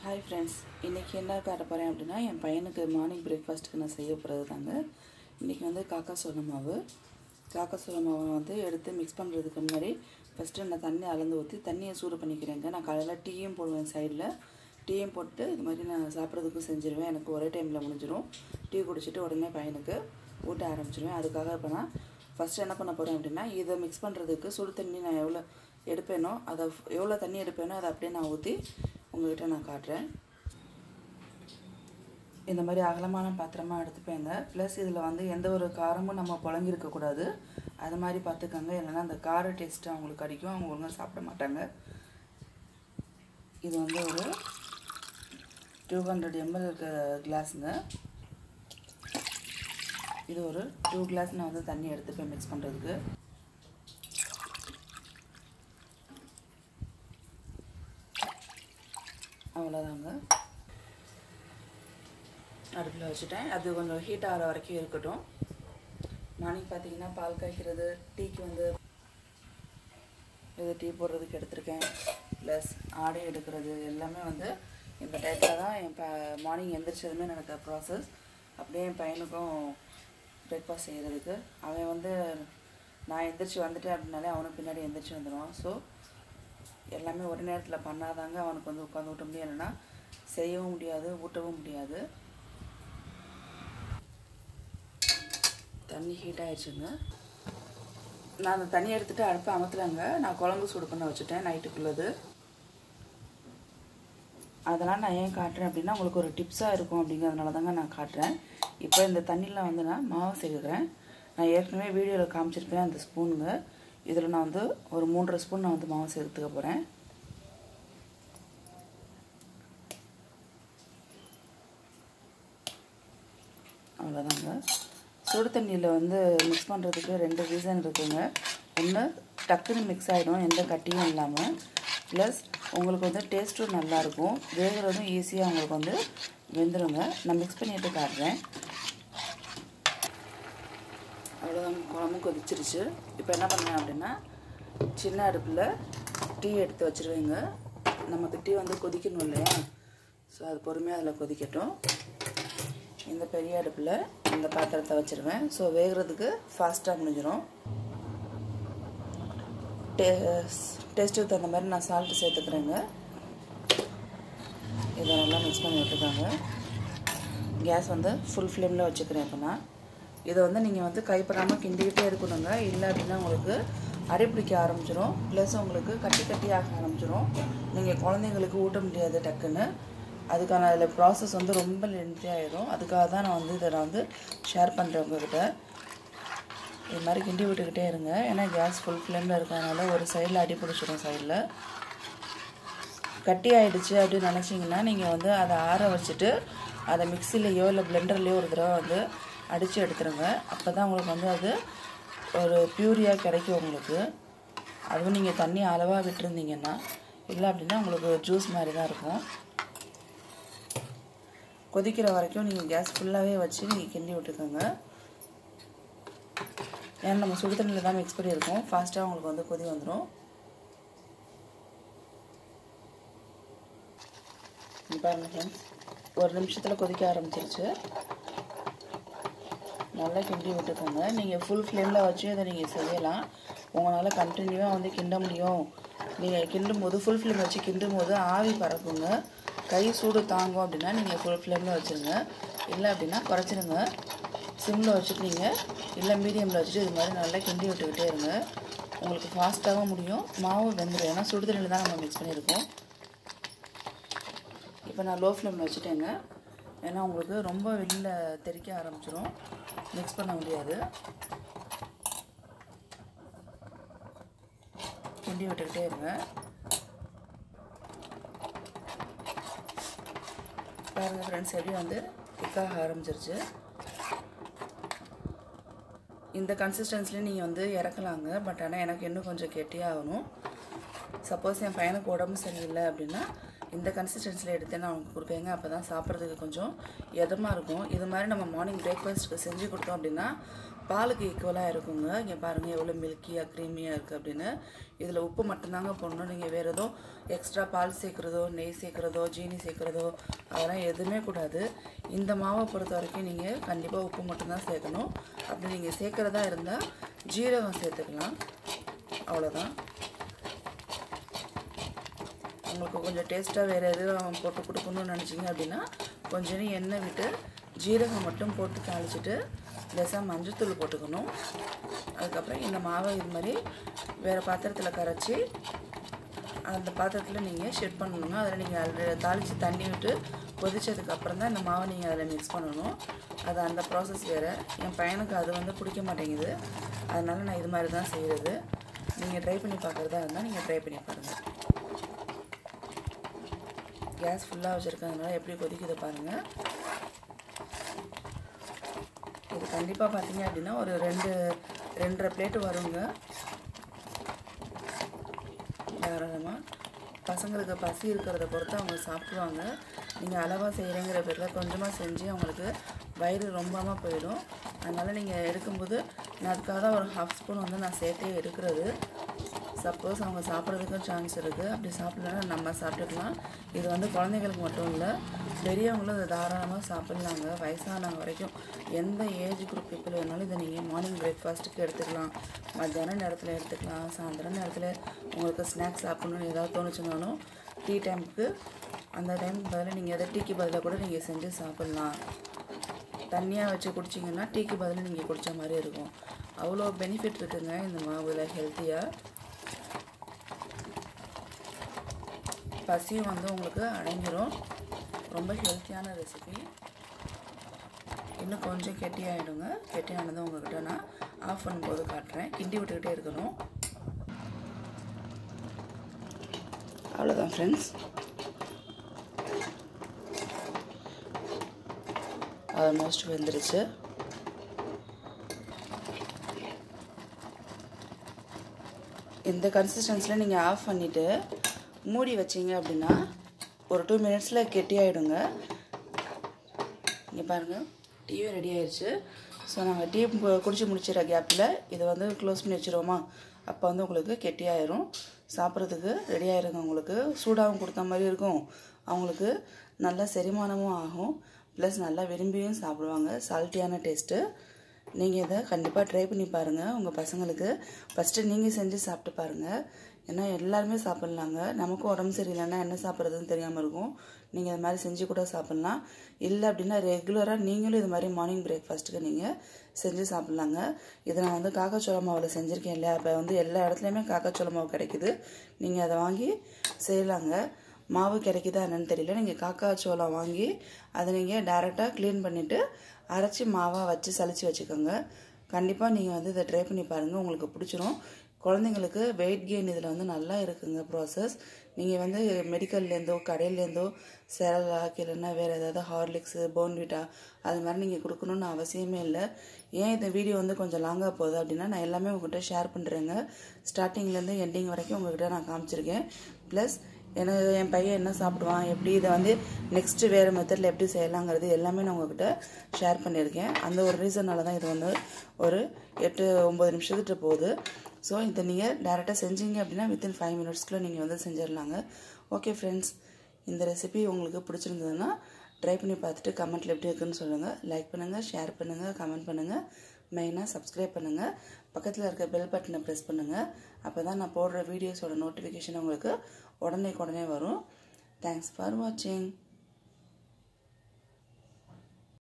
hi friends இன்றைக்கி என்ன காட்ட போகிறேன் அப்படின்னா என் பையனுக்கு மார்னிங் பிரேக்ஃபாஸ்ட்டுக்கு நான் செய்ய போகிறது தாங்க இன்றைக்கி வந்து காக்கா சோள மாவு காக்கா சோள மாவை வந்து எடுத்து மிக்ஸ் பண்ணுறதுக்கு முன்னாடி ஃபஸ்ட்டு நான் தண்ணி அளந்து ஊற்றி தண்ணியை சூடு பண்ணிக்கிறேங்க நான் காலையில் டீயும் போடுவேன் சைடில் டீயும் போட்டு இது மாதிரி நான் சாப்பிட்றதுக்கும் செஞ்சுருவேன் எனக்கு ஒரே டைமில் முடிஞ்சிடும் டீ குடிச்சிட்டு உடனே பையனுக்கு ஊட்ட ஆரம்பிச்சிடுவேன் அதுக்காக இப்போ நான் ஃபஸ்ட்டு என்ன பண்ண போகிறேன் அப்படின்னா இதை மிக்ஸ் பண்ணுறதுக்கு சுடு தண்ணி நான் எவ்வளோ எடுப்பேனோ அதை எவ்வளோ தண்ணி எடுப்பேனோ அதை அப்படியே நான் ஊற்றி உங்கள்கிட்ட நான் காட்டுறேன் இந்த மாதிரி அகலமான பாத்திரமாக எடுத்துப்பேங்க ப்ளஸ் இதில் வந்து எந்த ஒரு காரமும் நம்ம புழங்கிருக்கக்கூடாது அது மாதிரி பார்த்துக்கோங்க இல்லைன்னா அந்த கார டேஸ்ட்டு அவங்களுக்கு கிடைக்கும் அவங்க ஒழுங்காக சாப்பிட மாட்டாங்க இது வந்து ஒரு டூ ஹண்ட்ரட் எம்எல் இருக்க கிளாஸுங்க இது ஒரு டூ கிளாஸ் நான் வந்து தண்ணி எடுத்துப்பேன் மிக்ஸ் பண்ணுறதுக்கு அவ்வளோதாங்க அடுப்பில் வச்சுட்டேன் அது கொஞ்சம் ஹீட் ஆகிற வரைக்கும் இருக்கட்டும் மார்னிங் பார்த்தீங்கன்னா பால் காய்க்கிறது டீக்கு வந்து இது டீ போடுறதுக்கு எடுத்திருக்கேன் ப்ளஸ் ஆடை எடுக்கிறது எல்லாமே வந்து இந்த டயத்தில் தான் என் ப மார்னிங் எந்திரிச்சதுமே நடக்கிற ப்ராசஸ் அப்படியே என் பையனுக்கும் பிரேக்ஃபாஸ்ட் செய்கிறதுக்கு அவன் வந்து நான் எந்திரிச்சு வந்துட்டேன் அப்படின்னாலே அவனுக்கு பின்னாடி எந்திரிச்சு வந்துடுவான் ஸோ எல்லாமே ஒரு நேரத்தில் பண்ணாதாங்க அவனுக்கு வந்து உட்காந்து ஊட்ட முடியும் இல்லைன்னா செய்யவும் முடியாது ஊட்டவும் முடியாது தண்ணி ஹீட் ஆயிடுச்சுங்க நான் அந்த தண்ணி எடுத்துகிட்டு அடுப்பை அமர்த்தலைங்க நான் குழம்பு சூடு பண்ண வச்சுட்டேன் நைட்டுக்குள்ளது அதெல்லாம் நான் ஏன் காட்டுறேன் அப்படின்னா உங்களுக்கு ஒரு டிப்ஸாக இருக்கும் அப்படிங்கிறதுனால தாங்க நான் காட்டுறேன் இப்போ இந்த தண்ணியில் வந்து நான் மாவு சேர்க்குறேன் நான் ஏற்கனவே வீடியோவில் காமிச்சிருப்பேன் அந்த ஸ்பூனுங்க இதில் நான் வந்து ஒரு மூன்றரை ஸ்பூன் நான் வந்து மாவு சேர்த்துக்க போகிறேன் அவ்வளோதாங்க சுடு தண்ணியில் வந்து மிக்ஸ் பண்ணுறதுக்கு ரெண்டு ரீசன் இருக்குங்க ஒன்று டக்குன்னு மிக்ஸ் ஆகிடும் எந்த கட்டியும் இல்லாமல் ப்ளஸ் உங்களுக்கு வந்து டேஸ்ட்டும் நல்லாயிருக்கும் வேகிறதும் ஈஸியாக உங்களுக்கு வந்து வெந்துடுங்க நான் மிக்ஸ் பண்ணிட்டு காட்டுறேன் அவ்வளோதான் குழம்பும் கொதிச்சிருச்சு இப்போ என்ன பண்ணேன் அப்படின்னா சின்ன அடுப்பில் டீ எடுத்து வச்சுருவேங்க நமக்கு டீ வந்து கொதிக்கணும் இல்லையா ஸோ அது பொறுமையாக அதில் கொதிக்கட்டும் இந்த பெரிய அடுப்பில் இந்த பாத்திரத்தை வச்சுருவேன் ஸோ வேகிறதுக்கு ஃபாஸ்ட்டாக முடிஞ்சிடும் டே டேஸ்ட்டுக்கு தகுந்த மாதிரி நான் சால்ட்டு சேர்த்துக்கிறேங்க இதை நல்லா மிக்ஸ் பண்ணி விட்டுருக்காங்க கேஸ் வந்து ஃபுல் ஃப்ளேமில் வச்சுக்கிறேன் இப்போ நான் இதை வந்து நீங்கள் வந்து கைப்படாமல் கிண்டிக்கிட்டே இருக்கணுங்க இல்லை அப்படின்னா உங்களுக்கு அடிப்பிடிக்க ஆரம்பிச்சிடும் ப்ளஸ் உங்களுக்கு கட்டி கட்டி ஆக ஆரம்பிச்சிடும் நீங்கள் குழந்தைங்களுக்கு ஊட்ட முடியாது டக்குன்னு அதுக்கான அதில் ப்ராசஸ் வந்து ரொம்ப லென்த்தி ஆகிடும் அதுக்காக தான் நான் வந்து இதை நான் வந்து ஷேர் பண்ணுறேன் உங்ககிட்ட இது மாதிரி கிண்டி விட்டுக்கிட்டே இருங்க ஏன்னா கேஸ் ஃபுல் ஃப்ளேமில் இருக்கிறதுனால ஒரு சைடில் அடி பிடிச்சிடும் சைடில் கட்டி ஆகிடுச்சு அப்படின்னு நினச்சிங்கன்னா நீங்கள் வந்து அதை ஆற வச்சுட்டு அதை மிக்சிலேயோ இல்லை பிளெண்டர்லேயோ ஒரு தடவை வந்து அடித்து எடுத்துருங்க அப்போ தான் உங்களுக்கு வந்து அது ஒரு பியூரியாக கிடைக்கும் உங்களுக்கு அதுவும் நீங்கள் தண்ணி அளவாக விட்டுருந்தீங்கன்னா இல்லை அப்படின்னா உங்களுக்கு ஜூஸ் மாதிரி தான் இருக்கும் கொதிக்கிற வரைக்கும் நீங்கள் கேஸ் ஃபுல்லாகவே வச்சு நீங்கள் கிண்டி விட்டுக்கோங்க ஏன்னா நம்ம சுடு தண்ணியில் தான் மிக்ஸ் பண்ணியிருக்கோம் ஃபாஸ்ட்டாக உங்களுக்கு வந்து கொதி வந்துடும் பாருங்கள் ஃப்ரெண்ட்ஸ் ஒரு நிமிஷத்தில் கொதிக்க ஆரம்பிச்சிருச்சு நல்லா கிண்டி விட்டுக்கோங்க நீங்கள் ஃபுல் ஃப்ளேமில் வச்சு அதை நீங்கள் செய்யலாம் உங்களால் கண்டினியூவாக வந்து கிண்ட முடியும் நீங்கள் கிண்டும் போது ஃபுல் ஃப்ளேம் வச்சு கிண்டும் போது ஆவி பறக்குங்க கை சூடு தாங்கும் அப்படின்னா நீங்கள் ஃபுல் ஃப்ளேமில் வச்சுருங்க இல்லை அப்படின்னா குறைச்சிருங்க சிம்மில் வச்சுக்கிட்டீங்க இல்லை மீடியமில் வச்சுட்டு இது மாதிரி நல்லா கிண்டி விட்டுக்கிட்டே இருங்க உங்களுக்கு ஃபாஸ்ட்டாகவும் முடியும் மாவு வெந்துடும் ஏன்னா சுடு தண்ணியில் தான் நம்ம மிக்ஸ் பண்ணியிருக்கோம் இப்போ நான் லோ ஃப்ளேமில் வச்சுட்டேங்க ஏன்னா உங்களுக்கு ரொம்ப வெளியில் தெறிக்க ஆரம்பிச்சிடும் மிக்ஸ் பண்ண முடியாது கிண்டி விட்டுக்கிட்டே இருங்க பாருங்கள் ஃப்ரெண்ட்ஸ் எப்படி வந்து திக்காக ஆரம்பிச்சிருச்சு இந்த கன்சிஸ்டன்சிலே நீங்கள் வந்து இறக்கலாங்க பட் ஆனால் எனக்கு இன்னும் கொஞ்சம் கெட்டியாகணும் சப்போஸ் என் பையனுக்கு உடம்பு சரியில்லை அப்படின்னா இந்த கன்சிஸ்டன்சியில் எடுத்து நான் அவனுக்கு கொடுப்பேங்க அப்போ தான் சாப்பிட்றதுக்கு கொஞ்சம் இதமாக இருக்கும் இது மாதிரி நம்ம மார்னிங் பிரேக்ஃபாஸ்ட்டுக்கு செஞ்சு கொடுத்தோம் அப்படின்னா பாலுக்கு ஈக்குவலாக இருக்குங்க இங்கே பாருங்கள் எவ்வளோ மில்கியாக க்ரீமியாக இருக்குது அப்படின்னு இதில் உப்பு மட்டும்தாங்க போடணும் நீங்கள் வேறு எதுவும் எக்ஸ்ட்ரா பால் சேர்க்குறதோ நெய் சேர்க்குறதோ ஜீனி சேர்க்குறதோ அதெல்லாம் எதுவுமே கூடாது இந்த மாவை பொறுத்த வரைக்கும் நீங்கள் கண்டிப்பாக உப்பு மட்டும்தான் சேர்க்கணும் அப்படி நீங்கள் சேர்க்குறதா இருந்தால் ஜீரகம் சேர்த்துக்கலாம் அவ்வளோதான் உங்களுக்கு கொஞ்சம் டேஸ்ட்டாக வேறு எதுவும் போட்டு கொடுக்கணும்னு நினச்சிங்க அப்படின்னா கொஞ்சம் எண்ணெய் விட்டு ஜீரகம் மட்டும் போட்டு தாளிச்சிட்டு லேசாக மஞ்சத்தூள் போட்டுக்கணும் அதுக்கப்புறம் இந்த மாவை இது மாதிரி வேறு பாத்திரத்தில் கரைச்சி அந்த பாத்திரத்தில் நீங்கள் ஷெட் பண்ணணுங்க அதில் நீங்கள் அதில் தாளித்து தண்ணி விட்டு கொதிச்சதுக்கப்புறம் தான் இந்த மாவை நீங்கள் அதில் மிக்ஸ் பண்ணணும் அது அந்த ப்ராசஸ் வேறு என் பையனுக்கு அது வந்து பிடிக்க மாட்டேங்குது அதனால் நான் இது மாதிரி தான் செய்கிறது நீங்கள் ட்ரை பண்ணி பார்க்குறதா இருந்தால் நீங்கள் ட்ரை பண்ணி பாருங்கள் கேஸ் ஃபுல்லாக வச்சுருக்கறதுனால எப்படி கொதிக்குது பாருங்கள் இது கண்டிப்பாக பார்த்தீங்க அப்படின்னா ஒரு ரெண்டு ரெண்டரை பிளேட்டு வருங்க தாராளமாக பசங்களுக்கு பசி இருக்கிறத பொறுத்து அவங்க சாப்பிடுவாங்க நீங்கள் அளவாக செய்கிறேங்கிற பேரில் கொஞ்சமாக செஞ்சு அவங்களுக்கு வயிறு ரொம்பாமல் போயிடும் அதனால் நீங்கள் எடுக்கும்போது நான் அதுக்காக தான் ஒரு ஹாஃப் ஸ்பூன் வந்து நான் சேர்த்தே எடுக்கிறது சப்போஸ் அவங்க சாப்பிட்றதுக்கும் சான்ஸ் இருக்குது அப்படி சாப்பிட்லன்னா நம்ம சாப்பிட்டுக்கலாம் இது வந்து குழந்தைங்களுக்கு மட்டும் இல்லை பெரியவங்களும் இதை தாராளமாக சாப்பிட்லாங்க வயசானவங்க வரைக்கும் எந்த ஏஜ் குரூப் பீப்புள் வேணாலும் இதை நீங்கள் மார்னிங் பிரேக்ஃபாஸ்ட்டுக்கு எடுத்துக்கலாம் மத்தியான நேரத்தில் எடுத்துக்கலாம் சாயந்தரம் நேரத்தில் உங்களுக்கு ஸ்நாக்ஸ் சாப்பிட்ணுன்னு ஏதாவது தோணுச்சுனாலும் டீ டைமுக்கு அந்த டைம் பதிலாக நீங்கள் எதை டீக்கு பதிலாக கூட நீங்கள் செஞ்சு சாப்பிட்லாம் தண்ணியாக வச்சு குடிச்சிங்கன்னா டீக்கு பதிலாக நீங்கள் குடித்த மாதிரி இருக்கும் அவ்வளோ பெனிஃபிட் இருக்குங்க இந்த மாவில் ஹெல்த்தியாக பசியும் வந்து உங்களுக்கு அடங்கிரும் ரொம்ப ஹெல்த்தியான ரெசிபி இன்னும் கொஞ்சம் கெட்டியாகிடுங்க கெட்டியானதும் உங்கள்கிட்ட நான் ஆஃப் பண்ணும்போது காட்டுறேன் கிண்டி விட்டுக்கிட்டே இருக்கணும் அவ்வளோதான் ஃப்ரெண்ட்ஸ் ஆல்மோஸ்ட் வெந்துருச்சு இந்த கன்சிஸ்டன்சியில் நீங்கள் ஆஃப் பண்ணிவிட்டு மூடி வச்சிங்க அப்படின்னா ஒரு டூ மினிட்ஸில் கெட்டியாகிடுங்க இங்கே பாருங்கள் டீயும் ரெடி ஆயிடுச்சு ஸோ நாங்கள் டீ குடிச்சு முடிச்சிட கேப்பில் இதை வந்து க்ளோஸ் பண்ணி வச்சுருவோமா அப்போ வந்து உங்களுக்கு கெட்டியாயிரும் சாப்பிட்றதுக்கு ரெடி ஆயிருங்க உங்களுக்கு சூடாகவும் கொடுத்த மாதிரி இருக்கும் அவங்களுக்கு நல்ல செரிமானமும் ஆகும் ப்ளஸ் நல்லா விரும்பியும் சாப்பிடுவாங்க சால்ட்டியான டேஸ்ட்டு நீங்கள் இதை கண்டிப்பாக ட்ரை பண்ணி பாருங்கள் உங்கள் பசங்களுக்கு ஃபஸ்ட்டு நீங்கள் செஞ்சு சாப்பிட்டு பாருங்கள் ஏன்னா எல்லாருமே சாப்பிட்லாங்க நமக்கும் உடம்பு சரியில்லைன்னா என்ன சாப்பிட்றதுன்னு தெரியாமல் இருக்கும் நீங்கள் இது மாதிரி செஞ்சு கூட சாப்பிட்லாம் இல்லை அப்படின்னா ரெகுலராக நீங்களும் இது மாதிரி மார்னிங் பிரேக்ஃபாஸ்ட்டுக்கு நீங்கள் செஞ்சு சாப்பிட்லாங்க இதை நான் வந்து காக்காச்சோள மாவில் செஞ்சுருக்கேன் இல்லையா இப்போ வந்து எல்லா இடத்துலையுமே காக்காச்சோள மாவு கிடைக்குது நீங்கள் அதை வாங்கி செய்யலாங்க மாவு கிடைக்குதா என்னன்னு தெரியல நீங்கள் காக்காச்சோளம் வாங்கி அதை நீங்கள் டேரெக்டாக க்ளீன் பண்ணிவிட்டு அரைச்சி மாவாக வச்சு சளிச்சு வச்சுக்கோங்க கண்டிப்பாக நீங்கள் வந்து இதை ட்ரை பண்ணி பாருங்கள் உங்களுக்கு பிடிச்சிரும் குழந்தைங்களுக்கு வெயிட் கெயின் இதில் வந்து நல்லா இருக்குங்க ப்ராசஸ் நீங்கள் வந்து மெடிக்கல்லேருந்தோ கடையிலேருந்தோ செரலாக் இல்லைன்னா வேறு ஏதாவது ஹார்லிக்ஸு போன்விட்டா அது மாதிரி நீங்கள் கொடுக்கணுன்னு அவசியமே இல்லை ஏன் இந்த வீடியோ வந்து கொஞ்சம் லாங்காக போகுது அப்படின்னா நான் எல்லாமே உங்கள்கிட்ட ஷேர் பண்ணுறேங்க ஸ்டார்டிங்லேருந்து எண்டிங் வரைக்கும் உங்கள்கிட்ட நான் காமிச்சிருக்கேன் ப்ளஸ் எனக்கு என் பையன் என்ன சாப்பிடுவான் எப்படி இதை வந்து நெக்ஸ்ட்டு வேறு மெத்தடில் எப்படி செய்யலாங்கிறது எல்லாமே நான் உங்ககிட்ட ஷேர் பண்ணியிருக்கேன் அந்த ஒரு ரீசனால தான் இது வந்து ஒரு எட்டு ஒம்பது நிமிஷத்துக்கு போகுது ஸோ இதை நீங்கள் டேரெக்டாக செஞ்சீங்க அப்படின்னா வித்தின் ஃபைவ் மினிட்ஸ்க்குள்ளே நீங்கள் வந்து செஞ்சிடலாங்க ஓகே ஃப்ரெண்ட்ஸ் இந்த ரெசிபி உங்களுக்கு பிடிச்சிருந்ததுன்னா ட்ரை பண்ணி பார்த்துட்டு கமெண்ட்டில் எப்படி இருக்குன்னு சொல்லுங்கள் லைக் பண்ணுங்கள் ஷேர் பண்ணுங்கள் கமெண்ட் பண்ணுங்கள் மெயினாக சப்ஸ்கிரைப் பண்ணுங்கள் பக்கத்தில் இருக்க பெல் பட்டனை ப்ரெஸ் பண்ணுங்கள் அப்போ தான் நான் போடுற வீடியோஸோட நோட்டிஃபிகேஷன் உங்களுக்கு உடனே உடனே வரும் தேங்க்ஸ் ஃபார் வாட்சிங்